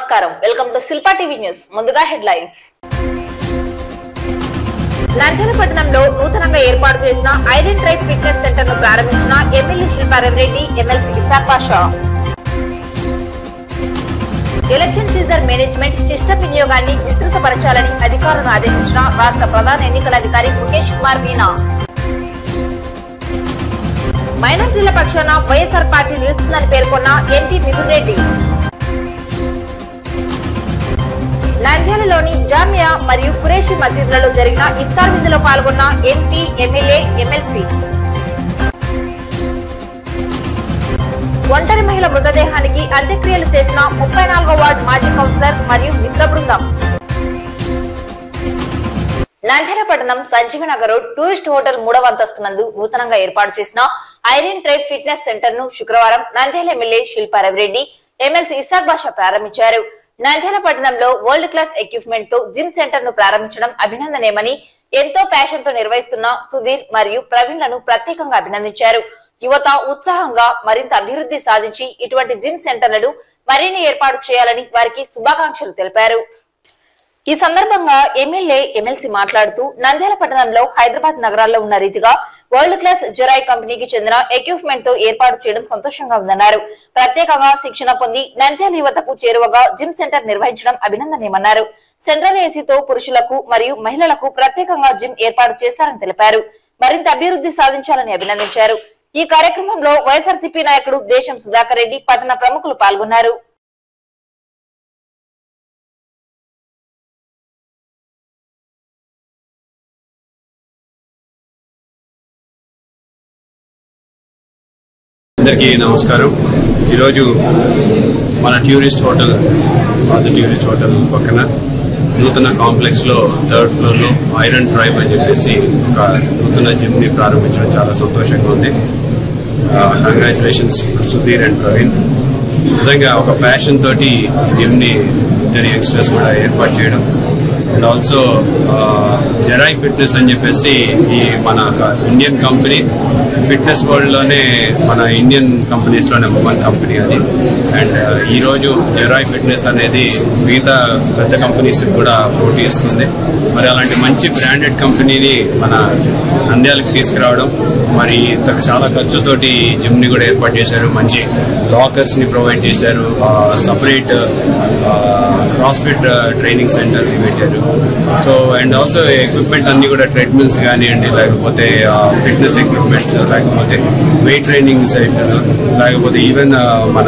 నమస్కారం welcome to Shilpa TV news ముందుగా headlines Nandyala పట్టణంలో నూతనంగా ఏర్పాటు చేసిన ఐరన్ ట్రైబ్ ఫిట్నెస్ సెంటర్ ను ప్రారంభించిన MLA Shilpa Reddy MLC Isaq Pasha election season management system వినియోగాన్ని విస్తృతపరచాలని అధికారులను ఆదేశించిన రాష్ట్ర ప్రధాన ఎన్నికల అధికారి ముఖేష్ కుమార్ మీనా మైనార్టీల పక్షాన వైఎస్ఆర్ పార్టీ నిలుస్తుందని పేర్కొన్న ఎంపీ మిథున్ రెడ్డి నంద్యాలలోని జామియా మరియు కురేషి మసీదులలో జరిగిన ఇఫ్తార్ విందులో పాల్గొన్న ఎంపీ ఎమ్మెల్యే ఎమ్మెల్సీ ఒంటరి మహిళ మృతదేహానికి అంత్యక్రియలు చేసిన ముప్పై నాలుగో వార్డు మాజీ కౌన్సిలర్ మరియు మిత్ర బృందం నంద్యాల పట్టణం Sanjeeva Nagar road tourist hotel మూడవ అంతస్తు నందు నూతనంగా ఏర్పాటు చేసిన ఐరన్ ట్రైబ్ ఫిట్నెస్ సెంటర్ ను శుక్రవారం నంద్యాల ఎమ్మెల్యే శిల్పా రవిరెడ్డి ఎమ్మెల్సీ ఇసాక్ బాషా ప్రారంభించారు నంద్యాల పట్టణంలో వరల్డ్ క్లాస్ ఎక్విప్మెంట్ తో జిమ్ సెంటర్ ను ప్రారంభించడం అభినందనేమని ఎంతో ప్యాషన్ తో నిర్వహిస్తున్న సుధీర్ మరియు ప్రవీణ్ లను ప్రత్యేకంగా అభినందించారు యువత ఉత్సాహంగా మరింత అభివృద్ధి సాధించి ఇటువంటి జిమ్ సెంటర్లను మరిన్ని ఏర్పాటు చేయాలని వారికి శుభాకాంక్షలు తెలిపారు ఈ సందర్భంగా ఎమ్మెల్యే ఎమ్మెల్సీ మాట్లాడుతూ నంద్యాల పట్టణంలో హైదరాబాద్ నగరాల్లో ఉన్న రీతిగా వరల్డ్ క్లాస్ జెరాయ్ కంపెనీకి చెందిన ఎక్విప్మెంట్ తో ఏర్పాటు చేయడం సంతోషంగా ఉందన్నారు ప్రత్యేకంగా శిక్షణ పొంది నంద్యాల యువతకు చేరువగా జిమ్ సెంటర్ నిర్వహించడం అభినందనీయమన్నారు సెంట్రల్ ఏసీతో పురుషులకు మరియు మహిళలకు ప్రత్యేకంగా జిమ్ ఏర్పాటు చేశారని తెలిపారు మరింత అభివృద్ధి సాధించాలని అభినందించారు ఈ కార్యక్రమంలో వైఎస్ఆర్సీపీ నాయకుడు దేశం సుధాకర్ రెడ్డి పట్టణ ప్రముఖులు పాల్గొన్నారు అందరికీ నమస్కారం ఈరోజు మన టూరిస్ట్ హోటల్ పాత టూరిస్ట్ హోటల్ పక్కన నూతన కాంప్లెక్స్లో థర్డ్ ఫ్లోర్లో ఐరన్ ట్రైబ్ అని చెప్పేసి ఒక నూతన జిమ్ని ప్రారంభించడం చాలా సంతోషంగా ఉంది కంగ్రాచులేషన్స్ సుధీర్ అండ్ ప్రవీణ్ నిజంగా ఒక ప్యాషన్ తోటి జిమ్ని ఇద్దరు యంగ్స్టర్స్ కూడా ఏర్పాటు చేయడం అండ్ ఆల్సో జెరాయ్ ఫిట్నెస్ అని చెప్పేసి ఈ మన ఇండియన్ కంపెనీ ఫిట్నెస్ వరల్డ్లోనే మన ఇండియన్ కంపెనీస్లో నెంబర్ వన్ కంపెనీ అది అండ్ ఈరోజు జెరాయ్ ఫిట్నెస్ అనేది మిగతా పెద్ద కంపెనీస్ కూడా పోటీ ఇస్తుంది మరి అలాంటి మంచి బ్రాండెడ్ కంపెనీని మన నంద్యాలకు తీసుకురావడం మరి ఇంత చాలా ఖర్చుతోటి జిమ్ని కూడా ఏర్పాటు చేశారు మంచి లాకర్స్ని ప్రొవైడ్ చేశారు సపరేట్ క్రాస్ఫిట్ ట్రైనింగ్ సెంటర్ పెట్టారు సో అండ్ ఆల్సో ఎక్విప్మెంట్ అన్ని కూడా ట్రెడ్మిల్స్ కానివ్వండి లేకపోతే ఫిట్నెస్ ఎక్విప్మెంట్స్ లేకపోతే వెయిట్ ట్రైనింగ్ సెంటర్ లేకపోతే ఈవెన్ మన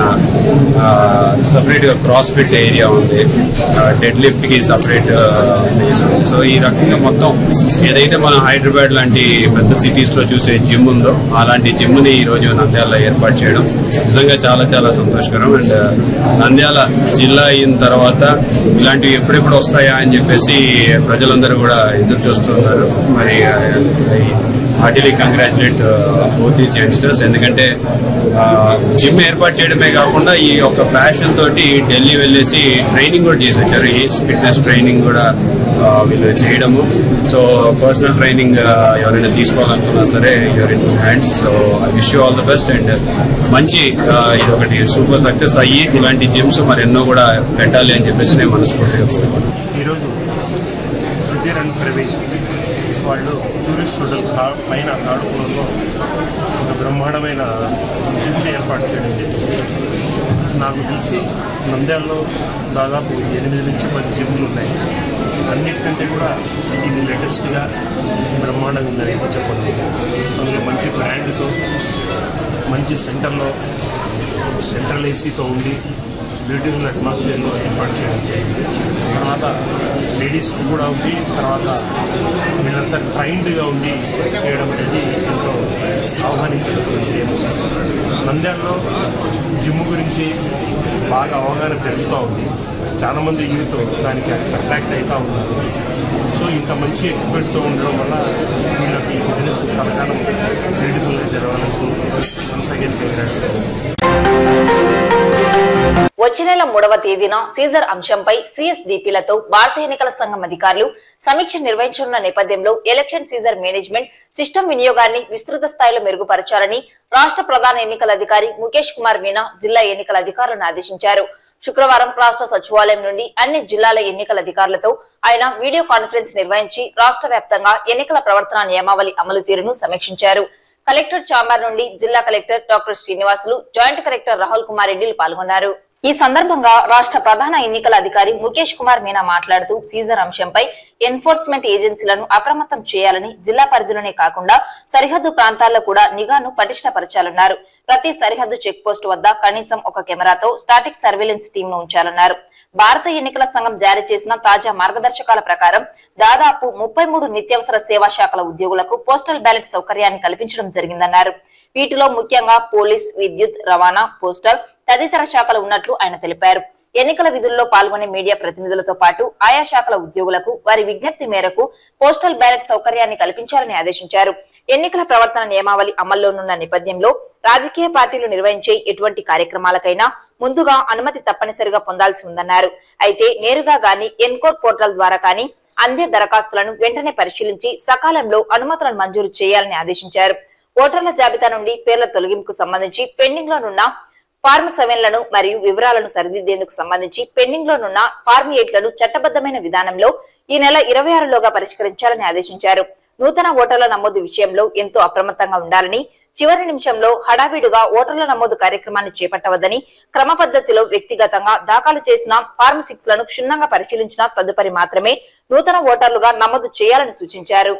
సపరేట్గా క్రాస్ఫిట్ ఏరియా ఉంది డెడ్ లిఫ్ట్కి సపరేట్ సో ఈ రకంగా మొత్తం ఏదైతే మనం హైదరాబాద్ లాంటి పెద్ద సిటీస్లో చూసే జిమ్ ఉందో అలాంటి జిమ్ని ఈరోజు నంద్యాల ఏర్పాటు చేయడం నిజంగా చాలా చాలా సంతోషకరం అండ్ నంద్యాల జిల్లా అయిన తర్వాత ఇలాంటివి ఎప్పుడెప్పుడు వస్తాయా అని చెప్పేసి ప్రజలందరూ కూడా ఎదురు చూస్తున్నారు మరి heartily congratulate both these youngsters ఎందుకంటే జిమ్ ఏర్పాటు చేయడమే కాకుండా ఈ యొక్క ప్యాషన్ తోటి ఢిల్లీ వెళ్ళేసి ట్రైనింగ్ కూడా చేసి వచ్చారు ఏస్ ఫిట్నెస్ ట్రైనింగ్ కూడా ఆ, వీళ్ళు చేయడము సో పర్సనల్ ట్రైనింగ్ ఎవరైనా తీసుకోవాలనుకున్నా సరే you're in hands so I wish you all the best and మంచి ఆ, ఇది ఒకటి సూపర్ సక్సెస్ అయ్యి ఇలాంటి జిమ్స్ మరి ఎన్నో కూడా పెట్టాలి అని చెప్పేసి నేను మనస్ఫూర్తిగా కోరుకుంటున్నాను ఈరోజు సుధీర్ అండ్ ప్రవీణ్ వాళ్ళు టూరిస్ట్ హోటల్ థా- పైన థర్డ్ ఫ్లోర్లో ఒక బ్రహ్మాండమైన జిమ్ని ఏర్పాటు చేయడం జరిగింది నాకు తెలిసి నంద్యాలలో దాదాపు ఎనిమిది నుంచి పది జిమ్లు ఉన్నాయి అన్నిటికంటే కూడా ఇది లేటెస్ట్గా బ్రహ్మాండంగా ఉందని అయితే చెప్పగలను అందులో మంచి బ్రాండ్తో మంచి సెంటర్లో సెంట్రల్ ఏసీతో ఉండి బ్యూటిఫుల్ అట్మాస్ఫియర్లో ఏర్పాటు చేయడం జరిగింది తర్వాత లేడీస్కి కూడా ఉంది తర్వాత వీళ్ళంతా ట్రైన్డ్గా ఉండి చేయడం అనేది ఎంతో ఆహ్వానించిన విషయం నంద్యాలలో జిమ్ గురించి బాగా అవగాహన పెరుగుతూ ఉంది చాలామంది యూత్ దానికి అట్రాక్ట్ అవుతూ ఉన్నారు సో ఇంత మంచి ఎక్విప్మెంట్తో ఉండడం వల్ల వీళ్ళకి బిజినెస్ కలకాలం బ్యూటిఫుల్గా జరగాలని వన్స్ అగైన్ కంగ్రాట్స్ వచ్చే నెల మూడవ తేదీన సీజర్ అంశంపై సిఎస్డిపిలతో భారత ఎన్నికల సంఘం అధికారులు సమీక్ష నిర్వహించనున్న నేపథ్యంలో ఎలక్షన్ సీజర్ మేనేజ్మెంట్ సిస్టమ్ వినియోగాన్ని విస్తృత స్థాయిలో మెరుగుపరచాలని రాష్ట్ర ప్రధాన ఎన్నికల అధికారి ముఖేష్ కుమార్ మీనా జిల్లా ఎన్నికల అధికారులను ఆదేశించారు శుక్రవారం రాష్ట్ర సచివాలయం నుండి అన్ని జిల్లాల ఎన్నికల అధికారులతో ఆయన వీడియో కాన్ఫరెన్స్ నిర్వహించి రాష్ట్ర వ్యాప్తంగా ఎన్నికల ప్రవర్తన నియమావళి అమలు తీరును సమీక్షించారు కలెక్టర్ చాంబర్ నుండి జిల్లా collector doctor Srinivasulu joint collector Rahul Kumar రెడ్డిలు పాల్గొన్నారు ఈ సందర్భంగా రాష్ట్ర ప్రధాన ఎన్నికల అధికారి ముఖేష్ కుమార్ మీనా మాట్లాడుతూ సీజర్ అంశంపై ఎన్ఫోర్స్మెంట్ ఏజెన్సీలను అప్రమత్తం చేయాలని జిల్లా పరిధిలోనే కాకుండా సరిహద్దు ప్రాంతాల్లో కూడా నిఘాను పటిష్టపరచాలన్నారు ప్రతి సరిహద్దు చెక్ పోస్ట్ వద్ద కనీసం ఒక కెమెరాతో స్టాటిక్ సర్వేలెన్స్ టీమ్ ను ఉంచాలన్నారు భారత ఎన్నికల సంఘం జారీ చేసిన తాజా మార్గదర్శకాల ప్రకారం దాదాపు ముప్పై మూడు నిత్యావసర సేవా శాఖల ఉద్యోగులకు పోస్టల్ బ్యాలెట్ సౌకర్యాన్ని కల్పించడం జరిగిందన్నారు వీటిలో ముఖ్యంగా పోలీస్ విద్యుత్ రవాణా పోస్టల్ తదితర శాఖలు ఉన్నట్లు ఆయన తెలిపారు ఎన్నికల విధుల్లో పాల్గొనే మీడియా ప్రతినిధులతో పాటు ఆయా శాఖల ఉద్యోగులకు వారి విజ్ఞప్తి మేరకు పోస్టల్ బ్యాలెట్ సౌకర్యాన్ని కల్పించాలని ఆదేశించారు ఎన్నికల ప్రవర్తన నియమావళి అమల్లోనున్న నేపథ్యంలో రాజకీయ పార్టీలు నిర్వహించే ఎటువంటి కార్యక్రమాలకైనా ముందుగా అనుమతి తప్పనిసరిగా పొందాల్సి ఉందన్నారు అయితే నేరుగా గాని ఎన్కోర్ పోర్టల్ ద్వారా కానీ అందే దరఖాస్తులను వెంటనే పరిశీలించి సకాలంలో అనుమతులను మంజూరు చేయాలని ఆదేశించారు ఓటర్ల జాబితా నుండి పేర్ల తొలగింపుకు సంబంధించి పెండింగ్ లోనున్న ఫార్మ్ సెవెన్ లను మరియు వివరాలను సరిదిద్దేందుకు సంబంధించి పెండింగ్ లోనున్న ఫార్మ్ ఎయిట్ లను చట్టబద్దమైన విధానంలో ఈ నెల ఇరవై ఆరులోగా పరిష్కరించాలని ఆదేశించారు నూతన ఓటర్ల నమోదు విషయంలో ఎంతో అప్రమత్తంగా ఉండాలని చివరి నిమిషంలో హడావిడిగా ఓటర్ల నమోదు కార్యక్రమాన్ని చేపట్టవద్దని క్రమ పద్ధతిలో వ్యక్తిగతంగా దాఖలు చేసిన ఫార్మ్ సిక్స్ లను క్షుణ్ణంగా పరిశీలించిన తదుపరి మాత్రమే నూతన ఓటర్లుగా నమోదు చేయాలని సూచించారు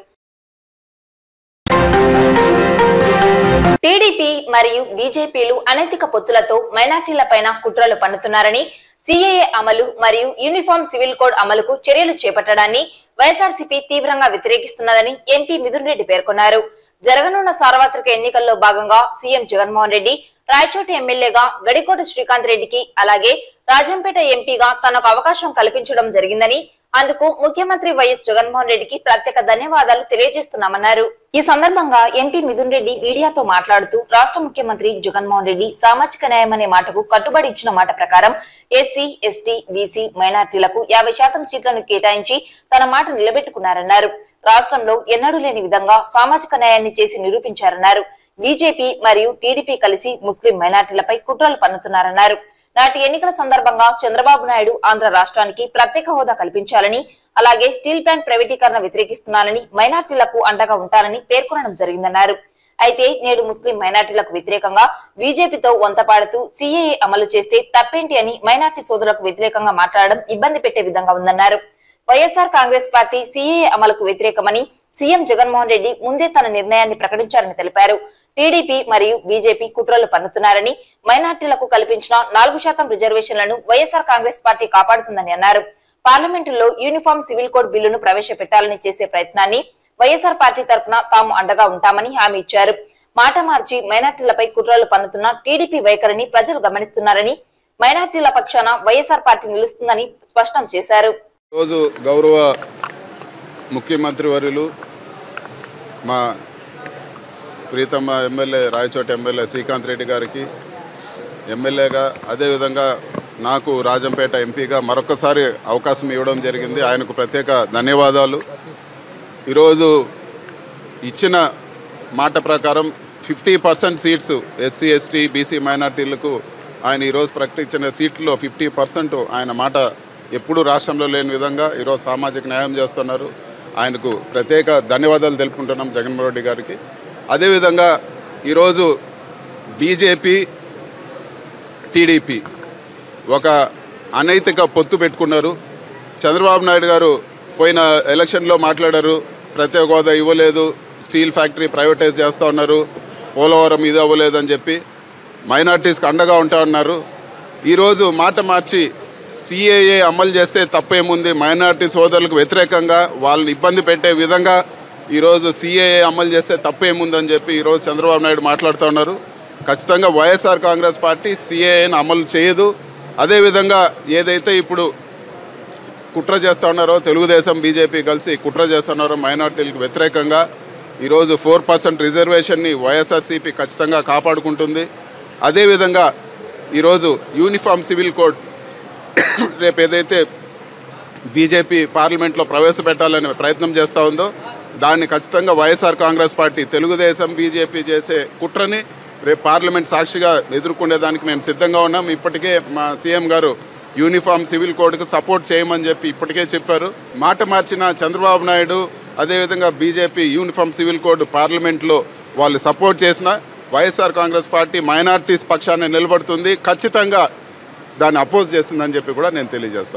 టీడీపీ మరియు బీజేపీలు అనైతిక పొత్తులతో మైనార్టీలపైన కుట్రలు పన్నుతున్నారని సిఏఏ అమలు మరియు యూనిఫామ్ సివిల్ కోడ్ అమలుకు చర్యలు చేపట్టడాన్ని వైఎస్ఆర్సీపీ తీవ్రంగా వ్యతిరేకిస్తున్నదని ఎంపీ మిథున్ రెడ్డి పేర్కొన్నారు జరగనున్న సార్వత్రిక ఎన్నికల్లో భాగంగా సీఎం జగన్మోహన్ రెడ్డి రాయచోటి ఎమ్మెల్యేగా గడికోట శ్రీకాంత్ రెడ్డికి అలాగే రాజంపేట ఎంపీగా తనకు అవకాశం కల్పించడం జరిగిందని అందుకు ముఖ్యమంత్రి వైఎస్ జగన్మోహన్ రెడ్డికి ప్రత్యేక ధన్యవాదాలు తెలియజేస్తున్నామన్నారు ఈ సందర్భంగా ఎంపీ మిథున్ రెడ్డి మీడియాతో మాట్లాడుతూ రాష్ట్ర ముఖ్యమంత్రి జగన్మోహన్ రెడ్డి సామాజిక న్యాయం అనే మాటకు కట్టుబడి ఇచ్చిన మాట ప్రకారం ఎస్సీ ఎస్టీ బీసీ మైనార్టీలకు యాభై శాతం సీట్లను కేటాయించి తన మాట నిలబెట్టుకున్నారన్నారు రాష్ట్రంలో ఎన్నడూ లేని విధంగా సామాజిక న్యాయాన్ని చేసి నిరూపించారన్నారు బీజేపీ మరియు టీడీపీ కలిసి ముస్లిం మైనార్టీలపై కుట్రలు పన్నుతున్నారన్నారు నాటి ఎన్నికల సందర్భంగా చంద్రబాబు నాయుడు ఆంధ్ర రాష్ట్రానికి ప్రత్యేక హోదా కల్పించాలని అలాగే స్టీల్ ప్లాంట్ ప్రైవేటీకరణ వ్యతిరేకిస్తున్నానని మైనార్టీలకు అండగా ఉంటానని పేర్కొనడం జరిగిందన్నారు అయితే నేడు ముస్లిం మైనార్టీలకు వ్యతిరేకంగా బీజేపీతో వంతపాడుతూ సీఏఏ అమలు చేస్తే తప్పేంటి అని మైనార్టీ సోదరులకు వ్యతిరేకంగా మాట్లాడడం ఇబ్బంది పెట్టే విధంగా ఉందన్నారు వైఎస్ఆర్ కాంగ్రెస్ పార్టీ సీఏఏ అమలుకు వ్యతిరేకమని సీఎం జగన్మోహన్ రెడ్డి ముందే తన నిర్ణయాన్ని ప్రకటించారని తెలిపారు టీడీపీ మరియు బీజేపీ కుట్రలు పన్నుతున్నారని మైనార్టీలకు కల్పించిన నాలుగు శాతం రిజర్వేషన్లను వైఎస్ఆర్ కాంగ్రెస్ పార్టీ కాపాడుతుందని అన్నారు పార్లమెంటులో యూనిఫామ్ సివిల్ కోడ్ బిల్లును ప్రవేశపెట్టాలని చేసే ప్రయత్నాన్ని వైఎస్ఆర్ పార్టీ తరఫున తాము అండగా ఉంటామని హామీ ఇచ్చారు మాట మార్చి మైనార్టీలపై కుట్రలు పన్నుతున్న టీడీపీ వైఖరిని ప్రజలు గమనిస్తున్నారని మైనార్టీల పక్షాన వైఎస్ఆర్ పార్టీ నిలుస్తుందని స్పష్టం చేశారు రోజు గౌరవ ముఖ్యమంత్రి వర్యులు మా ప్రీతమ్మ ఎమ్మెల్యే రాయచోటి ఎమ్మెల్యే శ్రీకాంత్ రెడ్డి గారికి ఎమ్మెల్యేగా అదేవిధంగా నాకు రాజంపేట ఎంపీగా మరొకసారి అవకాశం ఇవ్వడం జరిగింది ఆయనకు ప్రత్యేక ధన్యవాదాలు ఈరోజు ఇచ్చిన మాట ప్రకారం fifty percent seats SC ST BC మైనార్టీలకు ఆయన ఈరోజు ప్రకటించిన సీట్లలో ఫిఫ్టీ పర్సెంట్ ఆయన మాట ఎప్పుడూ రాష్ట్రంలో లేని విధంగా ఈరోజు సామాజిక న్యాయం చేస్తున్నారు ఆయనకు ప్రత్యేక ధన్యవాదాలు తెలుపుకుంటున్నాం జగన్మోహన్ రెడ్డి గారికి అదేవిధంగా ఈరోజు బీజేపీ టీడీపీ ఒక అనైతిక పొత్తు పెట్టుకున్నారు చంద్రబాబు నాయుడు గారు పోయిన ఎలక్షన్లో మాట్లాడారు ప్రత్యేక హోదా ఇవ్వలేదు స్టీల్ ఫ్యాక్టరీ ప్రైవేటైజ్ చేస్తూ ఉన్నారు పోలవరం ఇది అవ్వలేదని చెప్పి మైనార్టీస్కి అండగా ఉంటా ఉన్నారు ఈరోజు మాట మార్చి సిఏఏ అమలు చేస్తే తప్పేముంది మైనార్టీ సోదరులకు వ్యతిరేకంగా వాళ్ళని ఇబ్బంది పెట్టే విధంగా ఈరోజు సిఏఏ అమలు చేస్తే తప్పేముందని చెప్పి ఈరోజు చంద్రబాబు నాయుడు మాట్లాడుతూ ఉన్నారు ఖచ్చితంగా వైఎస్ఆర్ కాంగ్రెస్ పార్టీ సిఏఏని అమలు చేయదు అదేవిధంగా ఏదైతే ఇప్పుడు కుట్ర చేస్తూ ఉన్నారో తెలుగుదేశం బీజేపీ కలిసి కుట్ర చేస్తున్నారో మైనార్టీలకు వ్యతిరేకంగా ఈరోజు ఫోర్ పర్సెంట్ రిజర్వేషన్ని వైఎస్ఆర్సీపీ ఖచ్చితంగా కాపాడుకుంటుంది అదేవిధంగా ఈరోజు యూనిఫామ్ సివిల్ కోడ్ రేపు ఏదైతే బీజేపీ పార్లమెంట్లో ప్రవేశపెట్టాలనే ప్రయత్నం చేస్తూ ఉందో దాన్ని ఖచ్చితంగా YSR Congress party Telugu Desam BJP చేసే కుట్రని రేపు పార్లమెంట్ సాక్షిగా ఎదుర్కొనేదానికి మేము సిద్ధంగా ఉన్నాం ఇప్పటికే మా సీఎం గారు యూనిఫామ్ సివిల్ కోడ్కు సపోర్ట్ చేయమని చెప్పి ఇప్పటికే చెప్పారు మాట మార్చిన చంద్రబాబు నాయుడు అదేవిధంగా బీజేపీ యూనిఫామ్ సివిల్ కోడ్ పార్లమెంట్లో వాళ్ళు సపోర్ట్ చేసిన వైఎస్ఆర్ కాంగ్రెస్ పార్టీ మైనార్టీస్ పక్షాన్ని నిలబడుతుంది ఖచ్చితంగా దాన్ని అపోజ్ చేస్తుందని చెప్పి కూడా నేను తెలియజేస్తాను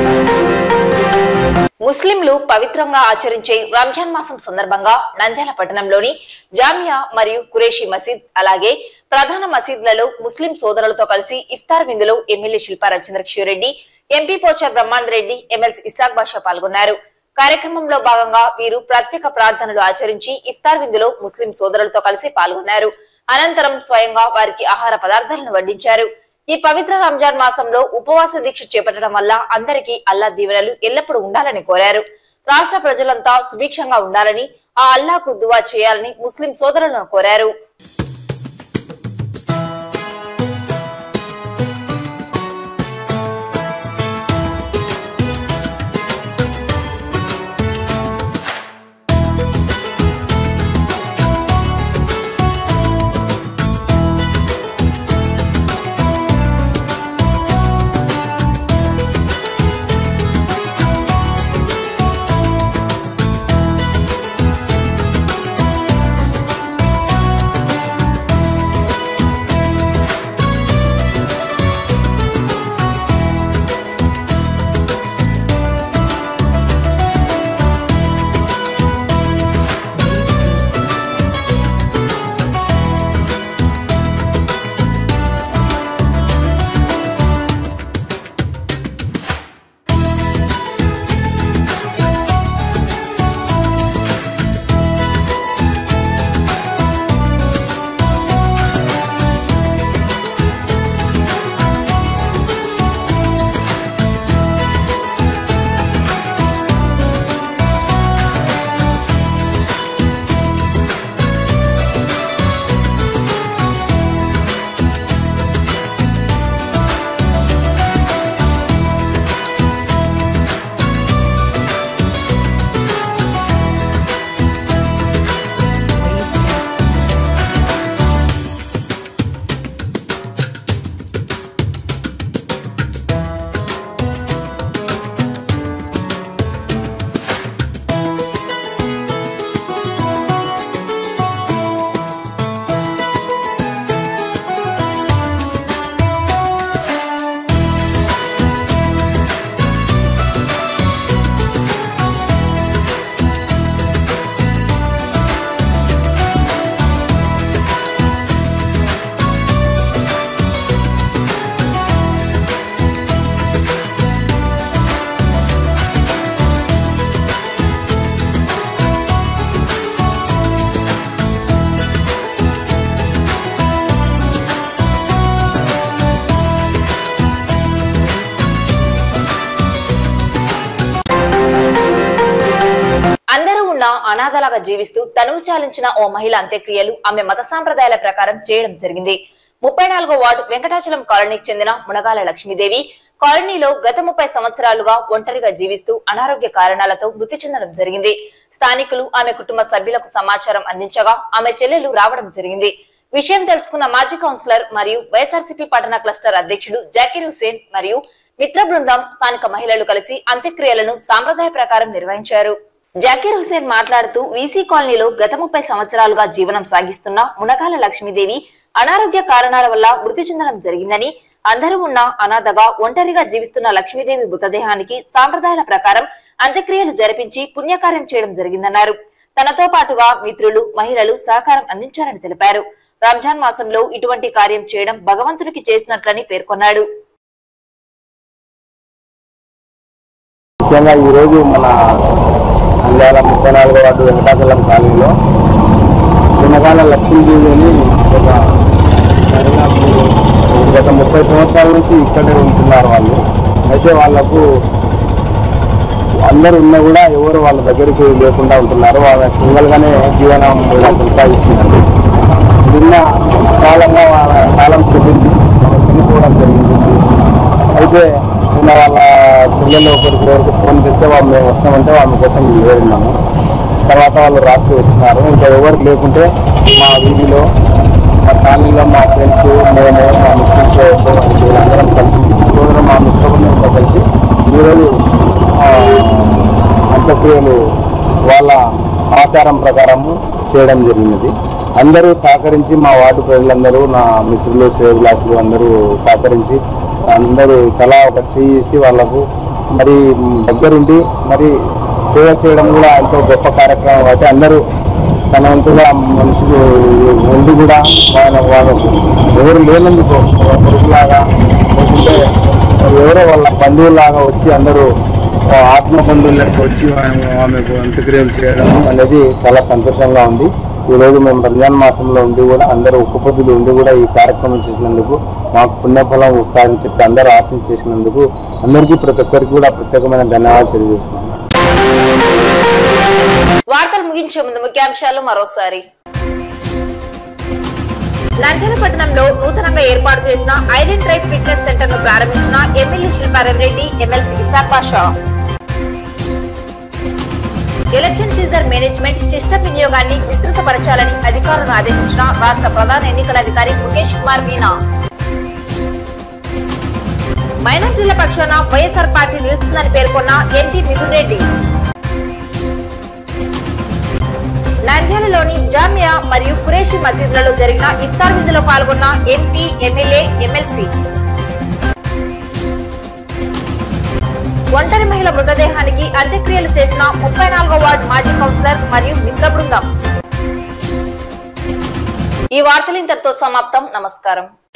ముస్లింలు పవిత్రంగా ఆచరించే రంజాన్ మాసం సందర్భంగా నంద్యాల పట్టణంలోని జామియా మరియు కురేషి మసీద్ అలాగే ప్రధాన మసీద్లలో ముస్లిం సోదరులతో కలిసి ఇఫ్తార్ విందులో MLA Shilpa Ravichandra Kishore MP Pocha Brahmanand Reddy MLC Isaq Basha పాల్గొన్నారు కార్యక్రమంలో భాగంగా వీరు ప్రత్యేక ప్రార్థనలు ఆచరించి ఇఫ్తార్ విందులో ముస్లిం సోదరులతో కలిసి పాల్గొన్నారు అనంతరం స్వయంగా వారికి ఆహార పదార్థాలను వడ్డించారు ఈ పవిత్ర రంజాన్ మాసంలో ఉపవాస దీక్ష చేపట్టడం వల్ల అందరికీ అల్లా దీవెనలు ఎల్లప్పుడూ ఉండాలని కోరారు రాష్ట్ర ప్రజలంతా సుభిక్షంగా ఉండాలని ఆ అల్లాకు దువా చేయాలని ముస్లిం సోదరులను కోరారు అందరూ ఉన్న అనాథలాగా జీవిస్తూ తనువు చాలించిన ఓ మహిళ అంత్యక్రియలు ఆమె మత సాంప్రదాయాల ప్రకారం చేయడం జరిగింది ముప్పై నాలుగో వార్డు వెంకటాచలం కాలనీకి చెందిన మునగాల లక్ష్మీదేవి కాలనీలో గత ముప్పై సంవత్సరాలుగా ఒంటరిగా జీవిస్తూ అనారోగ్య కారణాలతో మృతి చెందడం జరిగింది స్థానికులు ఆమె కుటుంబ సభ్యులకు సమాచారం అందించగా ఆమె చెల్లెలు రావడం జరిగింది విషయం తెలుసుకున్న మాజీ కౌన్సిలర్ మరియు వైఎస్ఆర్సీపీ పట్టణ క్లస్టర్ అధ్యక్షుడు జాకీర్ హుసేన్ మరియు మిత్ర బృందం స్థానిక మహిళలు కలిసి అంత్యక్రియలను సాంప్రదాయ ప్రకారం నిర్వహించారు జాకీర్ హుసేన్ మాట్లాడుతూ వీసీ కాలనీలో గత ముప్పై సంవత్సరాలుగా జీవనం సాగిస్తున్న మునగాల లక్ష్మీదేవి అనారోగ్య కారణాల వల్ల మృతి చెందడం జరిగిందని అందరూ ఉన్న అనాథగా ఒంటరిగా జీవిస్తున్న లక్ష్మీదేవి మృతదేహానికి సాంప్రదాయాల ప్రకారం అంత్యక్రియలు జరిపించి పుణ్యకార్యం చేయడం జరిగిందన్నారు తనతో పాటుగా మిత్రులు మహిళలు సహకారం అందించారని తెలిపారు రంజాన్ మాసంలో ఇటువంటి కార్యం చేయడం భగవంతునికి చేసినట్లని పేర్కొన్నాడు ముఖ్యంగా ఈరోజు మన నంద్యాల ముప్పై నాలుగో వార్డు వెంకటాచలం కాలనీలో చిన్నకాల లక్ష్మీదేవి అని ఒక దాదాపు గత ముప్పై సంవత్సరాల నుంచి ఇక్కడే ఉంటున్నారు వాళ్ళు అయితే వాళ్ళకు అందరూ ఉన్నా కూడా ఎవరు వాళ్ళ దగ్గరికి లేకుండా ఉంటున్నారు వాళ్ళ సింగల్గానే జీవనం ఇలా కొనసాగిస్తున్నారు నిన్న కాలంగా వాళ్ళ కాలం చెప్పింది చనిపోవడం జరిగింది అయితే నిన్న వాళ్ళ పిల్లలు ఒకరికి ఎవరికి ఫోన్ చేస్తే వాళ్ళు మేము వస్తామంటే వాళ్ళ కోసం వేరున్నాము తర్వాత వాళ్ళు రాత్రి వచ్చినారు ఇంకా ఎవరికి లేకుంటే మా వీధిలో మా కాలనీలో మా ఫ్రెండ్స్ మేము మా ముస్లింస్ వీళ్ళందరం కలిసి సోదర అందరూ మా మిత్రబృందంతో కలిసి ఈరోజు ఆ, అంత్యక్రియలు వాళ్ళ ఆచారం ప్రకారము చేయడం జరిగినది అందరూ సహకరించి మా వార్డు ప్రజలందరూ నా మిత్రులు శ్రేయభిలాషులు అందరూ సహకరించి అందరూ తలా ఒక చేసి వాళ్ళకు మరి దగ్గరుండి మరి సేవ చేయడం కూడా ఎంతో గొప్ప కార్యక్రమం కాబట్టి అందరూ తన వంతుగా మనుషులు ఉండి కూడా వాళ్ళ వాళ్ళకు ఎవరు లేనందుకు కొడుకులాగా లేకుంటే ఎవరో వాళ్ళ బంధువులాగా వచ్చి అందరూ ఆ ఆత్మ బంధువులకు వచ్చి ఆమె- ఆమెకు అంత్యక్రియలు చేయడం అనేది చాలా సంతోషంగా ఉంది ఈ రోజు మేము రంజాన్ మాసంలో ఉండి కూడా అందరూ ఒక్క పొద్దులు ఉండి కూడా ఈ కార్యక్రమం చేసినందుకు మాకు పుణ్యఫలం వస్తాయని చెప్పి అందరూ ఆశించి చేసినందుకు అందరికీ ప్రతి ఒక్కరికి కూడా ప్రత్యేకమైన ధన్యవాదాలు తెలియజేస్తున్నాను వార్తలు ముగించే ముందు ముఖ్యాంశాలు మరోసారి నంద్యాల పట్టణంలో నూతనంగా ఏర్పాటు చేసిన ఐరన్ ట్రైబ్ ఫిట్నెస్ సెంటర్ ను ప్రారంభించిన MLA Shilpa Reddy MLC Isaq Basha election season management system వినియోగాన్ని విస్తృతపరచాలని అధికారులను ఆదేశించిన రాష్ట్ర ప్రధాన ఎన్నికల అధికారి ముఖేష్ కుమార్ మీనా మైనార్టీల పక్షాన వైఎస్ఆర్ పార్టీ నిలుస్తుందని పేర్కొన్న ఎంపీ మిథున్ రెడ్డి నంద్యాలలోని జామియా మరియు కురేషి మసీదులలో జరిగిన ఇఫ్తార్ విందులో పాల్గొన్న ఎంపీ ఎమ్మెల్యే ఎమ్మెల్సీ ఒంటరి మహిళ మృతదేహానికి అంత్యక్రియలు చేసిన ముప్పై నాలుగో వార్డు మాజీ కౌన్సిలర్ మరియు మిత్ర బృందం ఈ వార్తలు ఇంతటితో సమాప్తం నమస్కారం